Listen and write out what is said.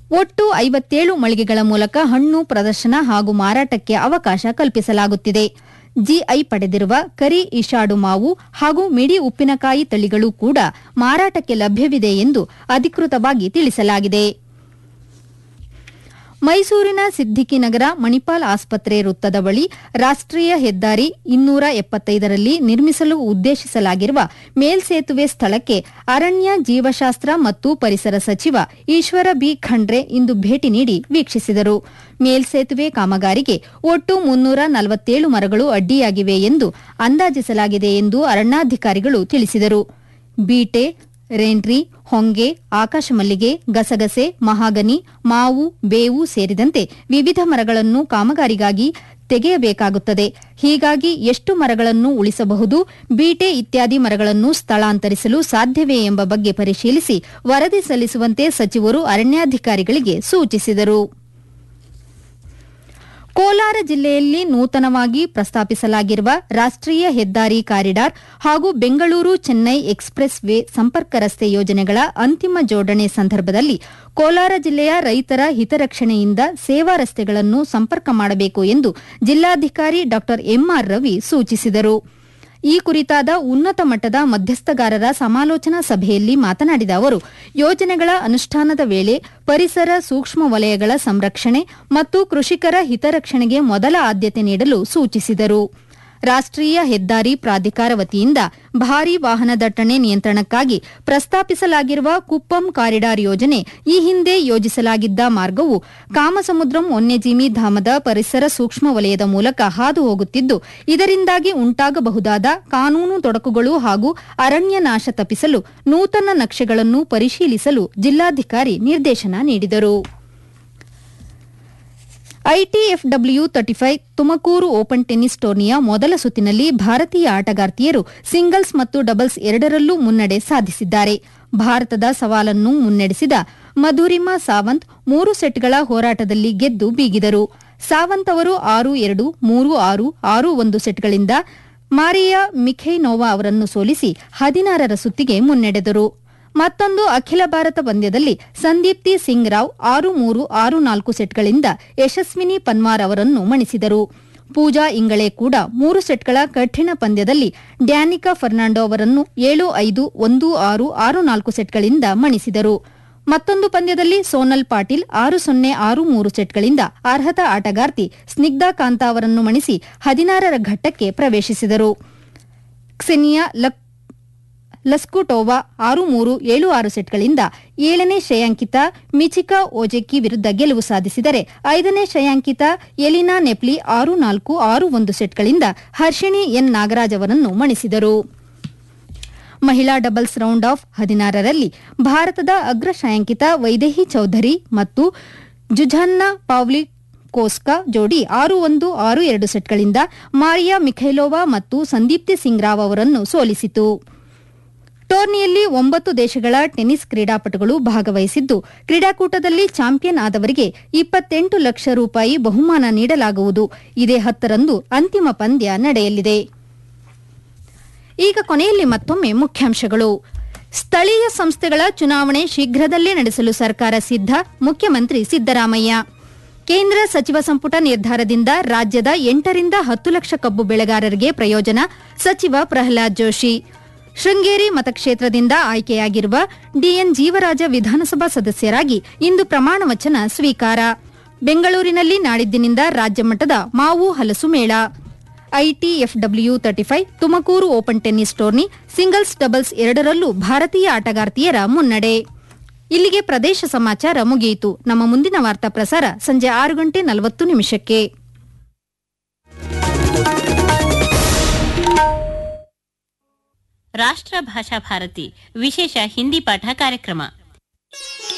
ಒಟ್ಟು ಐವತ್ತೇಳು ಮಳಿಗೆಗಳ ಮೂಲಕ ಹಣ್ಣು ಪ್ರದರ್ಶನ ಹಾಗೂ ಮಾರಾಟಕ್ಕೆ ಅವಕಾಶ ಕಲ್ಪಿಸಲಾಗುತ್ತಿದೆ ಜಿಐ ಪಡೆದಿರುವ ಕರಿ ಇಶಾಡು ಮಾವು ಹಾಗೂ ಮಿಡಿ ಉಪ್ಪಿನಕಾಯಿ ತಳಿಗಳು ಕೂಡ ಮಾರಾಟಕ್ಕೆ ಲಭ್ಯವಿದೆ ಎಂದು ಅಧಿಕೃತವಾಗಿ ತಿಳಿಸಲಾಗಿದೆ ಮೈಸೂರಿನ ಸಿದ್ದಿಕಿ ನಗರ ಮಣಿಪಾಲ್ ಆಸ್ಪತ್ರೆ ವೃತ್ತದ ಬಳಿ ರಾಷ್ಟ್ರೀಯ ಹೆದ್ದಾರಿ ಇನ್ನೂರ ಎಪ್ಪತ್ತೈದರಲ್ಲಿ ನಿರ್ಮಿಸಲು ಉದ್ದೇಶಿಸಲಾಗಿರುವ ಮೇಲ್ಸೇತುವೆ ಸ್ಥಳಕ್ಕೆ ಅರಣ್ಯ ಜೀವಶಾಸ್ತ್ರ ಮತ್ತು ಪರಿಸರ ಸಚಿವ ಈಶ್ವರ ಬಿ ಖಂಡ್ರೆ ಇಂದು ಭೇಟಿ ನೀಡಿ ವೀಕ್ಷಿಸಿದರು ಮೇಲ್ಸೇತುವೆ ಕಾಮಗಾರಿಗೆ ಒಟ್ಟು ಮುನ್ನೂರ ನಲವತ್ತೇಳು ಮರಗಳು ಅಡ್ಡಿಯಾಗಿವೆ ಎಂದು ಅಂದಾಜಿಸಲಾಗಿದೆ ಎಂದು ಅರಣ್ಯಾಧಿಕಾರಿಗಳು ತಿಳಿಸಿದರು ಬೀಟೆ ರೇನ್ರಿ ಹೊಂಗೆ ಆಕಾಶಮಲ್ಲಿಗೆ ಗಸಗಸೆ ಮಹಾಗನಿ ಮಾವು ಬೇವು ಸೇರಿದಂತೆ ವಿವಿಧ ಮರಗಳನ್ನು ಕಾಮಗಾರಿಗಾಗಿ ತೆಗೆಯಬೇಕಾಗುತ್ತದೆ ಹೀಗಾಗಿ ಎಷ್ಟು ಮರಗಳನ್ನು ಉಳಿಸಬಹುದು ಬೀಟೆ ಇತ್ಯಾದಿ ಮರಗಳನ್ನು ಸ್ಥಳಾಂತರಿಸಲು ಸಾಧ್ಯವೇ ಎಂಬ ಬಗ್ಗೆ ಪರಿಶೀಲಿಸಿ ವರದಿ ಸಲ್ಲಿಸುವಂತೆ ಸಚಿವರು ಅರಣ್ಯಾಧಿಕಾರಿಗಳಿಗೆ ಸೂಚಿಸಿದರು ಕೋಲಾರ ಜಿಲ್ಲೆಯಲ್ಲಿ ನೂತನವಾಗಿ ಪ್ರಸ್ತಾಪಿಸಲಾಗಿರುವ ರಾಷ್ಟ್ರೀಯ ಹೆದ್ದಾರಿ ಕಾರಿಡಾರ್ ಹಾಗೂ ಬೆಂಗಳೂರು ಚೆನ್ನೈ ಎಕ್ಸ್ಪ್ರೆಸ್ ವೇ ಸಂಪರ್ಕ ರಸ್ತೆ ಯೋಜನೆಗಳ ಅಂತಿಮ ಜೋಡಣೆ ಸಂದರ್ಭದಲ್ಲಿ ಕೋಲಾರ ಜಿಲ್ಲೆಯ ರೈತರ ಹಿತರಕ್ಷಣೆಯಿಂದ ಸೇವಾ ರಸ್ತೆಗಳನ್ನು ಸಂಪರ್ಕ ಮಾಡಬೇಕು ಎಂದು ಜಿಲ್ಲಾಧಿಕಾರಿ ಡಾ ಎಂಆರ್ ರವಿ ಸೂಚಿಸಿದರು ಈ ಕುರಿತಾದ ಉನ್ನತ ಮಟ್ಟದ ಮಧ್ಯಸ್ಥಗಾರರ ಸಮಾಲೋಚನಾ ಸಭೆಯಲ್ಲಿ ಮಾತನಾಡಿದ ಅವರು ಯೋಜನೆಗಳ ಅನುಷ್ಠಾನದ ವೇಳೆ ಪರಿಸರ ಸೂಕ್ಷ್ಮ ವಲಯಗಳ ಸಂರಕ್ಷಣೆ ಮತ್ತು ಕೃಷಿಕರ ಹಿತರಕ್ಷಣೆಗೆ ಮೊದಲ ಆದ್ಯತೆ ನೀಡಲು ಸೂಚಿಸಿದರು ರಾಷ್ಟ್ರೀಯ ಹೆದ್ದಾರಿ ಪ್ರಾಧಿಕಾರ ವತಿಯಿಂದ ಭಾರೀ ವಾಹನ ದಟ್ಟಣೆ ನಿಯಂತ್ರಣಕ್ಕಾಗಿ ಪ್ರಸ್ತಾಪಿಸಲಾಗಿರುವ ಕುಪ್ಪಂ ಕಾರಿಡಾರ್ ಯೋಜನೆ ಈ ಹಿಂದೆ ಯೋಜಿಸಲಾಗಿದ್ದ ಮಾರ್ಗವು ಕಾಮಸಮುದ್ರಂ ವನ್ಯಜೀವಿ ಧಾಮದ ಪರಿಸರ ಸೂಕ್ಷ್ಮ ವಲಯದ ಮೂಲಕ ಹಾದು ಹೋಗುತ್ತಿದ್ದು ಇದರಿಂದಾಗಿ ಉಂಟಾಗಬಹುದಾದ ಕಾನೂನು ತೊಡಕುಗಳು ಹಾಗೂ ಅರಣ್ಯ ನಾಶ ತಪ್ಪಿಸಲು ನೂತನ ನಕ್ಷೆಗಳನ್ನು ಪರಿಶೀಲಿಸಲು ಜಿಲ್ಲಾಧಿಕಾರಿ ನಿರ್ದೇಶನ ನೀಡಿದರು ITFW thirty five Tumakuru open tennis ಟೂರ್ನಿಯ ಮೊದಲ ಸುತ್ತಿನಲ್ಲಿ ಭಾರತೀಯ ಆಟಗಾರ್ತಿಯರು ಸಿಂಗಲ್ಸ್ ಮತ್ತು ಡಬಲ್ಸ್ ಎರಡರಲ್ಲೂ ಮುನ್ನಡೆ ಸಾಧಿಸಿದ್ದಾರೆ ಭಾರತದ ಸವಾಲನ್ನು ಮುನ್ನಡೆಸಿದ ಮಧುರಿಮಾ ಸಾವಂತ್ ಮೂರು ಸೆಟ್ಗಳ ಹೋರಾಟದಲ್ಲಿ ಗೆದ್ದು ಬೀಗಿದರು ಸಾವಂತ್ ಅವರು ಆರು ಎರಡು ಮೂರು ಆರು ಆರು ಒಂದು ಸೆಟ್ಗಳಿಂದ ಮಾರಿಯಾ ಮಿಖೈನೋವಾ ಅವರನ್ನು ಸೋಲಿಸಿ ಹದಿನಾರರ ಸುತ್ತಿಗೆ ಮುನ್ನಡೆದರು ಮತ್ತೊಂದು ಅಖಿಲ ಭಾರತ ಪಂದ್ಯದಲ್ಲಿ ಸಂದೀಪ್ತಿ ಸಿಂಗ್ ರಾವ್ ಆರು ಮೂರು ಆರು ನಾಲ್ಕು ಸೆಟ್ಗಳಿಂದ ಯಶಸ್ವಿನಿ ಪನ್ವಾರ್ ಅವರನ್ನು ಮಣಿಸಿದರು ಪೂಜಾ ಇಂಗಳೆ ಕೂಡ ಮೂರು ಸೆಟ್ಗಳ ಕಠಿಣ ಪಂದ್ಯದಲ್ಲಿ ಡ್ಯಾನಿಕಾ ಫರ್ನಾಂಡೋ ಅವರನ್ನು ಏಳು ಐದು ಒಂದು ಆರು ಆರು ನಾಲ್ಕು ಸೆಟ್ಗಳಿಂದ ಮಣಿಸಿದರು ಮತ್ತೊಂದು ಪಂದ್ಯದಲ್ಲಿ ಸೋನಲ್ ಪಾಟೀಲ್ ಆರು ಸೊನ್ನೆ ಆರು ಮೂರು ಸೆಟ್ಗಳಿಂದ ಅರ್ಹತಾ ಆಟಗಾರ್ತಿ ಸ್ನಿಗ್ಧಾ ಕಾಂತಾ ಅವರನ್ನು ಮಣಿಸಿ ಹದಿನಾರರ ಘಟ್ಟಕ್ಕೆ ಪ್ರವೇಶಿಸಿದರು ಕ್ಸೆನಿಯಾ ಲಕ್ ಲಸ್ಕುಟೋವಾ ಆರು ಮೂರು ಏಳು ಆರು ಸೆಟ್ಗಳಿಂದ ಏಳನೇ ಶ್ರೇಯಾಂಕಿತ ಮಿಚಿಕಾ ಓಜೆಕ್ಕಿ ವಿರುದ್ಧ ಗೆಲುವು ಸಾಧಿಸಿದರೆ ಐದನೇ ಶ್ರೇಯಾಂಕಿತ ಎಲಿನಾ ನೆಪ್ಲಿ ಆರು ನಾಲ್ಕು ಆರು ಒಂದು ಸೆಟ್ಗಳಿಂದ ಹರ್ಷಿಣಿ ಎನ್ ನಾಗರಾಜ್ ಅವರನ್ನು ಮಣಿಸಿದರು ಮಹಿಳಾ ಡಬಲ್ಸ್ ರೌಂಡ್ ಆಫ್ ಹದಿನಾರರಲ್ಲಿ ಭಾರತದ ಅಗ್ರ ಶ್ರೇಯಾಂಕಿತ ವೈದೇಹಿ ಚೌಧರಿ ಮತ್ತು ಜುಝಾನ್ನಾ ಪಾವ್ಲಿ ಕೋಸ್ಕಾ ಜೋಡಿ ಆರು ಒಂದು ಆರು ಎರಡು ಸೆಟ್ಗಳಿಂದ ಮಾರಿಯಾ ಮಿಖೈಲೋವಾ ಮತ್ತು ಸಂದೀಪ್ತಿ ಸಿಂಗ್ ರಾವ್ ಅವರನ್ನು ಸೋಲಿಸಿತು ಟೂರ್ನಿಯಲ್ಲಿ ಒಂಬತ್ತು ದೇಶಗಳ ಟೆನ್ನಿಸ್ ಕ್ರೀಡಾಪಟುಗಳು ಭಾಗವಹಿಸಿದ್ದು ಕ್ರೀಡಾಕೂಟದಲ್ಲಿ ಚಾಂಪಿಯನ್ ಆದವರಿಗೆ ಇಪ್ಪತ್ತೆಂಟು ಲಕ್ಷ ರೂಪಾಯಿ ಬಹುಮಾನ ನೀಡಲಾಗುವುದು ಇದೇ ಹತ್ತರಂದು ಅಂತಿಮ ಪಂದ್ಯ ನಡೆಯಲಿದೆ ಈಗ ಕೊನೆಯಲ್ಲಿ ಮತ್ತೊಮ್ಮೆ ಮುಖ್ಯಾಂಶಗಳು ಸ್ಥಳೀಯ ಸಂಸ್ಥೆಗಳ ಚುನಾವಣೆ ಶೀಘ್ರದಲ್ಲೇ ನಡೆಸಲು ಸರ್ಕಾರ ಸಿದ್ಧ ಮುಖ್ಯಮಂತ್ರಿ ಸಿದ್ದರಾಮಯ್ಯ ಕೇಂದ್ರ ಸಚಿವ ಸಂಪುಟ ನಿರ್ಧಾರದಿಂದ ರಾಜ್ಯದ ಎಂಟರಿಂದ ಹತ್ತು ಲಕ್ಷ ಕಬ್ಬು ಬೆಳೆಗಾರರಿಗೆ ಪ್ರಯೋಜನ ಸಚಿವ ಪ್ರಹ್ಲಾದ್ ಜೋಶಿ ಶೃಂಗೇರಿ ಮತಕ್ಷೇತ್ರದಿಂದ ಆಯ್ಕೆಯಾಗಿರುವ ಡಿಎನ್ ಜೀವರಾಜ ವಿಧಾನಸಭಾ ಸದಸ್ಯರಾಗಿ ಇಂದು ಪ್ರಮಾಣ ವಚನ ಸ್ವೀಕಾರ ಬೆಂಗಳೂರಿನಲ್ಲಿ ನಾಡಿದ್ದಿನಿಂದ ರಾಜ್ಯಮಟ್ಟದ ಮಾವು ಹಲಸು ಮೇಳ ITFW thirty five Tumakuru open tennis ಟೂರ್ನಿ ಸಿಂಗಲ್ಸ್ ಡಬಲ್ಸ್ ಎರಡರಲ್ಲೂ ಭಾರತೀಯ ಆಟಗಾರ್ತಿಯರ ಮುನ್ನಡೆ ಇಲ್ಲಿಗೆ ಪ್ರದೇಶ ಸಮಾಚಾರ ಮುಗಿಯಿತು ನಮ್ಮ ಮುಂದಿನ ವಾರ್ತಾ ಪ್ರಸಾರ ಸಂಜೆ ಆರು ಗಂಟೆ ನಲವತ್ತು ನಿಮಿಷಕ್ಕೆ ರಾಷ್ಟ್ರ ಭಾಷಾ ಭಾರತಿ ವಿಶೇಷ ಹಿಂದಿ ಪಾಠ ಕಾರ್ಯಕ್ರಮ